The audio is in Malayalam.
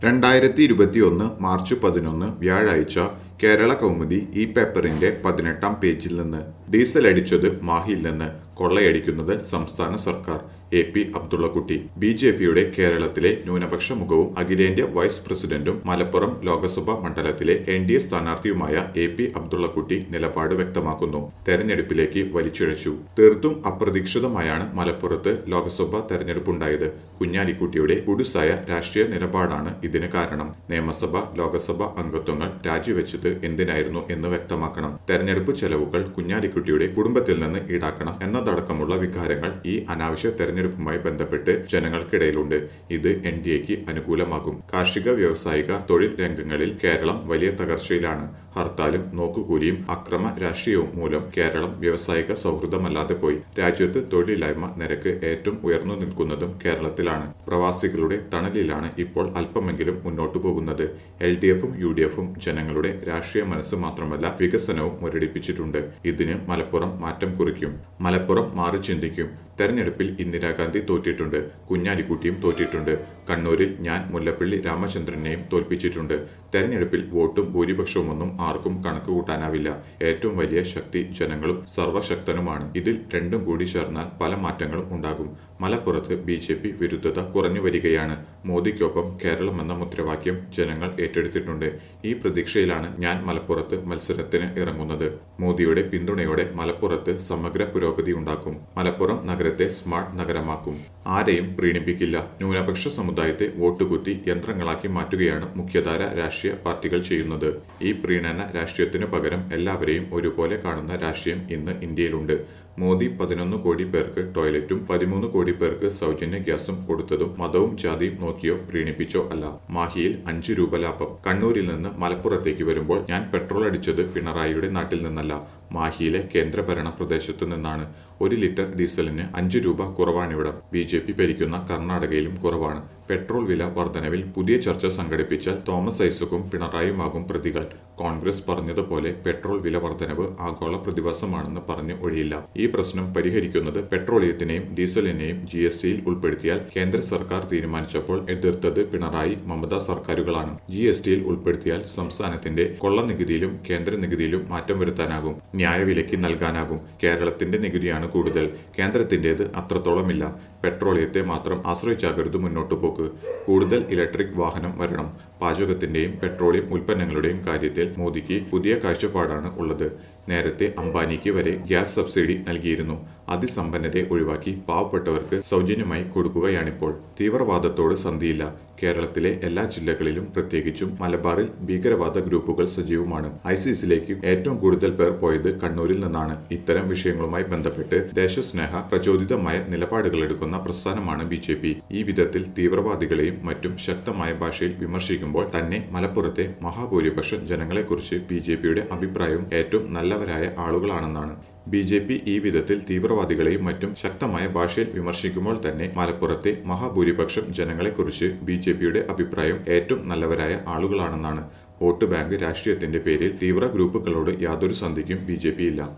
രണ്ടായിരത്തി ഇരുപത്തിയൊന്ന് മാർച്ച് പതിനൊന്ന് വ്യാഴാഴ്ച കേരള കൗമുദി ഈ പേപ്പറിന്റെ പതിനെട്ടാം പേജിൽ നിന്ന് ഡീസൽ അടിച്ചത് മാഹിയിൽ നിന്ന് കൊള്ളയടിക്കുന്നത് സംസ്ഥാന സർക്കാർ A P Abdullakutty B J പിയുടെ കേരളത്തിലെ ന്യൂനപക്ഷ മുഖവും അഖിലേന്ത്യാ വൈസ് പ്രസിഡന്റും മലപ്പുറം ലോക്സഭാ മണ്ഡലത്തിലെ എൻ ഡി എ സ്ഥാനാർത്ഥിയുമായ എ പി അബ്ദുള്ളക്കുട്ടി നിലപാട് വ്യക്തമാക്കുന്നു തെരഞ്ഞെടുപ്പിലേക്ക് വലിച്ചിഴച്ചു തീർത്തും അപ്രതീക്ഷിതമായാണ് മലപ്പുറത്ത് ലോക്സഭാ തെരഞ്ഞെടുപ്പുണ്ടായത് കുഞ്ഞാലിക്കുട്ടിയുടെ കുടുസായ രാഷ്ട്രീയ നിലപാടാണ് ഇതിന് കാരണം നിയമസഭ ലോക്സഭ അംഗത്വങ്ങൾ രാജിവെച്ചത് എന്തിനായിരുന്നു എന്ന് വ്യക്തമാക്കണം തെരഞ്ഞെടുപ്പ് ചെലവുകൾ കുഞ്ഞാലിക്കുട്ടിയുടെ കുടുംബത്തിൽ നിന്ന് ഈടാക്കണം എന്നതടക്കമുള്ള വികാരങ്ങൾ ഈ അനാവശ്യ തെരഞ്ഞെടുപ്പുമായി ബന്ധപ്പെട്ട് ജനങ്ങൾക്കിടയിലുണ്ട് ഇത് എൻ ഡി എക്ക് അനുകൂലമാകും കാർഷിക വ്യാവസായിക തൊഴിൽ രംഗങ്ങളിൽ കേരളം വലിയ തകർച്ചയിലാണ് ഹർത്താലും നോക്കുകൂലിയും അക്രമ രാഷ്ട്രീയവും മൂലം കേരളം വ്യാവസായിക സൗഹൃദമല്ലാതെ പോയി രാജ്യത്ത് തൊഴിലില്ലായ്മ നിരക്ക് ഏറ്റവും ഉയർന്നു നിൽക്കുന്നതും കേരളത്തിലാണ് പ്രവാസികളുടെ തണലിലാണ് ഇപ്പോൾ അല്പമെങ്കിലും മുന്നോട്ടു പോകുന്നത് എൽ ഡി എഫും യു ഡി എഫും ജനങ്ങളുടെ രാഷ്ട്രീയ മനസ്സ് മാത്രമല്ല വികസനവും മുരടിപ്പിച്ചിട്ടുണ്ട് ഇതിന് മലപ്പുറം മാറ്റം കുറിക്കും മലപ്പുറം മാറി ചിന്തിക്കും തെരഞ്ഞെടുപ്പിൽ ഇന്ദിരാഗാന്ധി തോറ്റിട്ടുണ്ട് കുഞ്ഞാലിക്കുട്ടിയും തോറ്റിട്ടുണ്ട് കണ്ണൂരിൽ ഞാൻ മുല്ലപ്പള്ളി രാമചന്ദ്രനെയും തോൽപ്പിച്ചിട്ടുണ്ട് തെരഞ്ഞെടുപ്പിൽ വോട്ടും ഭൂരിപക്ഷവുമൊന്നും ആർക്കും കണക്ക് കൂട്ടാനാവില്ല ഏറ്റവും വലിയ ശക്തി ജനങ്ങളും സർവശക്തനുമാണ് ഇതിൽ രണ്ടും കൂടി ചേർന്നാൽ പല മാറ്റങ്ങളും ഉണ്ടാകും മലപ്പുറത്ത് ബി ജെ പി വിരുദ്ധത കുറഞ്ഞു വരികയാണ് മോദിക്കൊപ്പം കേരളം എന്ന മുദ്രാവാക്യം ജനങ്ങൾ ഏറ്റെടുത്തിട്ടുണ്ട് ഈ പ്രതീക്ഷയിലാണ് ഞാൻ മലപ്പുറത്ത് മത്സരത്തിന് ഇറങ്ങുന്നത് മോദിയുടെ പിന്തുണയോടെ മലപ്പുറത്ത് സമഗ്ര പുരോഗതി ഉണ്ടാക്കും മലപ്പുറം നഗരത്തെ സ്മാർട്ട് നഗരമാക്കും ആരെയും പ്രീണിപ്പിക്കില്ല ന്യൂനപക്ഷ സമുദായത്തെ വോട്ടുകുത്തി യന്ത്രങ്ങളാക്കി മാറ്റുകയാണ് മുഖ്യധാര രാഷ്ട്രീയ പാർട്ടികൾ ചെയ്യുന്നത് ഈ പ്രീണന രാഷ്ട്രീയത്തിനു പകരം എല്ലാവരെയും ഒരുപോലെ കാണുന്ന രാഷ്ട്രീയം ഇന്ന് ഇന്ത്യയിലുണ്ട് മോദി പതിനൊന്ന് കോടി പേർക്ക് ടോയ്ലറ്റും പതിമൂന്ന് കോടി പേർക്ക് സൗജന്യ ഗ്യാസും കൊടുത്തതും മതവും ജാതിയും നോക്കിയോ പ്രീണിപ്പിച്ചോ അല്ല മാഹിയിൽ അഞ്ച് രൂപ ലാഭം കണ്ണൂരിൽ നിന്ന് മലപ്പുറത്തേക്ക് വരുമ്പോൾ ഞാൻ പെട്രോൾ അടിച്ചത് പിണറായിയുടെ നാട്ടിൽ നിന്നല്ല മാഹിയിലെ കേന്ദ്രഭരണ പ്രദേശത്തു നിന്നാണ് ഒരു ലിറ്റർ ഡീസലിന് അഞ്ച് രൂപ കുറവാണിവിടം ബി ജെ പി ഭരിക്കുന്ന കർണാടകയിലും കുറവാണ് പെട്രോൾ വില വർധനവിൽ പുതിയ ചർച്ച സംഘടിപ്പിച്ചാൽ തോമസ് ഐസക്കും പിണറായിയുമാകും പ്രതികൾ കോൺഗ്രസ് പറഞ്ഞതുപോലെ പെട്രോൾ വില വർധനവ് ആഗോള പ്രതിഭാസമാണെന്ന് പറഞ്ഞു ഒഴിയില്ല ഈ പ്രശ്നം പരിഹരിക്കുന്നത് പെട്രോളിയത്തിനെയും ഡീസലിനെയും ജി എസ് ടിയിൽ ഉൾപ്പെടുത്തിയാൽ കേന്ദ്ര സർക്കാർ തീരുമാനിച്ചപ്പോൾ എതിർത്തത് പിണറായി മമത സർക്കാരുകളാണ് ജി എസ് ടിയിൽ ഉൾപ്പെടുത്തിയാൽ സംസ്ഥാനത്തിന്റെ കൊള്ള നികുതിയിലും കേന്ദ്ര നികുതിയിലും മാറ്റം വരുത്താനാകും ന്യായവിലയ്ക്ക് നൽകാനാകും കേരളത്തിന്റെ നികുതിയാണ് കൂടുതൽ കേന്ദ്രത്തിന്റേത് അത്രത്തോളമില്ല പെട്രോളിയത്തെ മാത്രം ആശ്രയിച്ചാകരുത് മുന്നോട്ടു പോക്ക് കൂടുതൽ ഇലക്ട്രിക് വാഹനം വരണം പാചകത്തിന്റെയും പെട്രോളിയം ഉൽപ്പന്നങ്ങളുടെയും കാര്യത്തിൽ മോദിക്ക് പുതിയ കാഴ്ചപ്പാടാണ് ഉള്ളത് നേരത്തെ അംബാനിക്ക് വരെ ഗ്യാസ് സബ്സിഡി നൽകിയിരുന്നു അതിസമ്പന്നരെ ഒഴിവാക്കി പാവപ്പെട്ടവർക്ക് സൗജന്യമായി കൊടുക്കുകയാണിപ്പോൾ തീവ്രവാദത്തോട് സന്ധിയില്ല കേരളത്തിലെ എല്ലാ ജില്ലകളിലും പ്രത്യേകിച്ചും മലബാറിൽ ഭീകരവാദ ഗ്രൂപ്പുകൾ സജീവമാണ് ഐസിസിലേക്ക് ഏറ്റവും കൂടുതൽ പേർ പോയത് കണ്ണൂരിൽ നിന്നാണ് ഇത്തരം വിഷയങ്ങളുമായി ബന്ധപ്പെട്ട് ദേശസ്നേഹ പ്രചോദിതമായ നിലപാടുകൾ എടുക്കുന്ന പ്രസ്ഥാനമാണ് ബി ജെ പി ഈ വിധത്തിൽ തീവ്രവാദികളെയും മറ്റും ശക്തമായ ഭാഷയിൽ വിമർശിക്കുമ്പോൾ തന്നെ മലപ്പുറത്തെ മഹാഭൂരിപക്ഷം ജനങ്ങളെക്കുറിച്ച് ബി ജെ പിയുടെ അഭിപ്രായവും ഏറ്റവും നല്ലവരായ ആളുകളാണെന്നാണ് ബി ജെ പി ഈ വിധത്തിൽ തീവ്രവാദികളെയും മറ്റും ശക്തമായ ഭാഷയിൽ വിമർശിക്കുമ്പോൾ തന്നെ മലപ്പുറത്തെ മഹാഭൂരിപക്ഷം ജനങ്ങളെക്കുറിച്ച് ബി ജെ പിയുടെ അഭിപ്രായം ഏറ്റവും നല്ലവരായ ആളുകളാണെന്നാണ് വോട്ട് ബാങ്ക് രാഷ്ട്രീയത്തിന്റെ പേരിൽ തീവ്ര ഗ്രൂപ്പുകളോട് യാതൊരു സന്ധിക്കും ബി ജെ പി ഇല്ല